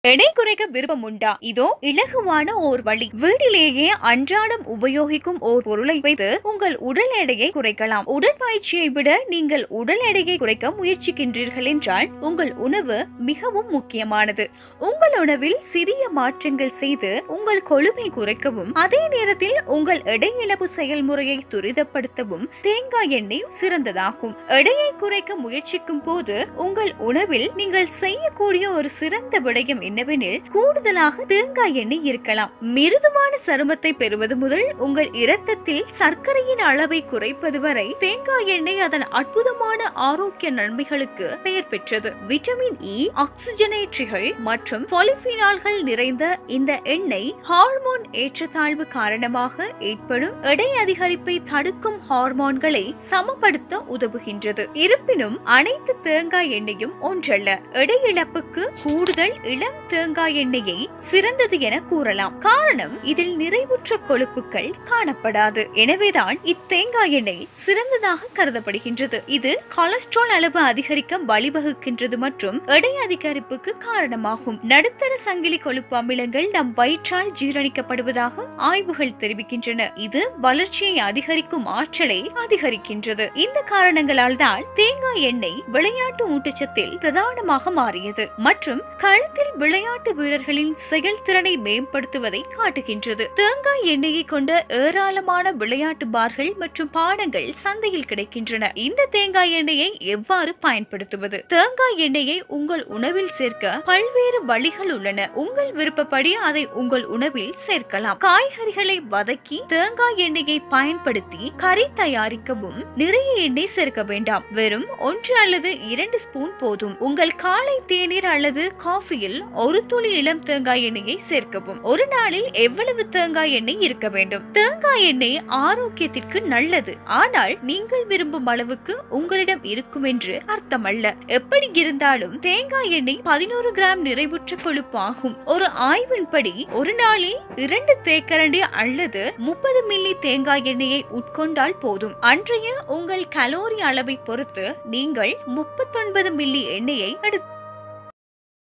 எடை குறைக்க விருப்பம் உண்டா இதோ இலகுவான ஓர் வழி வீட்டிலேயே அன்றாடம் உபயோகிக்கும் ஓர் பொருளை வைத்து உங்கள் உடல் எடையை குறைக்கலாம் உடற்பயிற்சியை விட நீங்கள் உடல் எடையை குறைக்க முயற்சிக்கின்றீர்கள் என்றால் உங்கள் உணவு மிகவும் முக்கியமானது உங்கள் உணவில் சிறிய மாற்றங்கள் செய்து உங்கள் கொழுப்பை குறைக்கவும் அதே நேரத்தில் உங்கள் எடை இழப்பு செயல்முறையை துரிதப்படுத்தவும் தேங்காய் எண்ணெய் சிறந்ததாகும் எடையை குறைக்க முயற்சிக்கும் போது உங்கள் உணவில் நீங்கள் செய்யக்கூடிய ஒரு சிறந்த விடயம் என்னவெனில் கூடுதலாக தேங்காய் எண்ணெய் இருக்கலாம் மிருதுவான சருமத்தை பெறுவது முதல் உங்கள் இரத்தத்தில் சர்க்கரையின் அளவை குறைப்பது வரை தேங்காய் எண்ணெய் அதன் அற்புதமான ஆரோக்கிய நன்மைகளுக்கு பெயர் பெற்றது விட்டமின் இ ஆக்சிஜனேற்றிகள் மற்றும் பொலிபினால்கள் நிறைந்த இந்த எண்ணெய் ஹார்மோன் ஏற்றத்தாழ்வு காரணமாக ஏற்படும் எடை அதிகரிப்பை தடுக்கும் ஹார்மோன்களை சமப்படுத்த உதவுகின்றது இருப்பினும் அனைத்து தேங்காய் எண்ணெயும் ஒன்றல்ல எடை இழப்புக்கு கூடுதல் இளம் தேங்காய் எண்ணெயை சிறந்தது என கூறலாம் காரணம் இதில் நிறைவுற்ற கொழுப்புகள் காணப்படாது எனவேதான் இத்தேங்காய் எண்ணெய் சிறந்ததாக கருதப்படுகின்றது இது கொலஸ்ட்ரால் அளவு அதிகரிக்க வழிவகுக்கின்றது மற்றும் எடை அதிகரிப்புக்கு காரணமாகும் நடுத்தர சங்கிலி கொழுப்பு அமிலங்கள் நம் வயிற்றால் ஜீரணிக்கப்படுவதாக ஆய்வுகள் தெரிவிக்கின்றன இது வளர்ச்சியை அதிகரிக்கும் ஆற்றலை அதிகரிக்கின்றது இந்த காரணங்களால் தான் தேங்காய் எண்ணெய் விளையாட்டு ஊட்டச்சத்தில் பிரதானமாக மாறியது மற்றும் களத்தில் விளையாட்டு வீரர்களின் செயல்திறனை மேம்படுத்துவதை காட்டுகின்றது தேங்காய் எண்ணெயை கொண்ட ஏராளமான விளையாட்டு பார்கள் மற்றும் பானங்கள் சந்தையில் கிடைக்கின்றன இந்த தேங்காய் எண்ணெயை எவ்வாறு பயன்படுத்துவது தேங்காய் எண்ணெயை உங்கள் உணவில் சேர்க்க பல்வேறு வழிகள் உள்ளன உங்கள் விருப்பப்படி அதை உங்கள் உணவில் சேர்க்கலாம் காய்கறிகளை வதக்கி தேங்காய் எண்ணெயை பயன்படுத்தி கறி தயாரிக்கவும் நிறைய எண்ணெய் சேர்க்க வேண்டாம் வெறும் ஒன்று அல்லது இரண்டு ஸ்பூன் போதும் உங்கள் காலை தேநீர் அல்லது காஃபியில் ஒரு துளி இளம் தேங்காய் எண்ணெயை சேர்க்கவும் ஒரு நாளில் எவ்வளவு தேங்காய் எண்ணெய் இருக்க வேண்டும் தேங்காய் எண்ணெய் ஆரோக்கியத்திற்கு நல்லது ஆனால் நீங்கள் விரும்பும் அளவுக்கு உங்களிடம் இருக்கும் என்று அர்த்தமல்ல எப்படி இருந்தாலும் தேங்காய் எண்ணெய் பதினோரு கிராம் நிறைவுற்ற கொழுப்பு ஆகும் ஒரு ஆய்வின்படி ஒரு நாளில் இரண்டு தேக்கரண்டி அல்லது முப்பது மில்லி தேங்காய் எண்ணெயை உட்கொண்டால் போதும் அன்றைய உங்கள் கலோரி அளவை பொறுத்து நீங்கள் முப்பத்தொன்பது மில்லி எண்ணெயை எடுத்து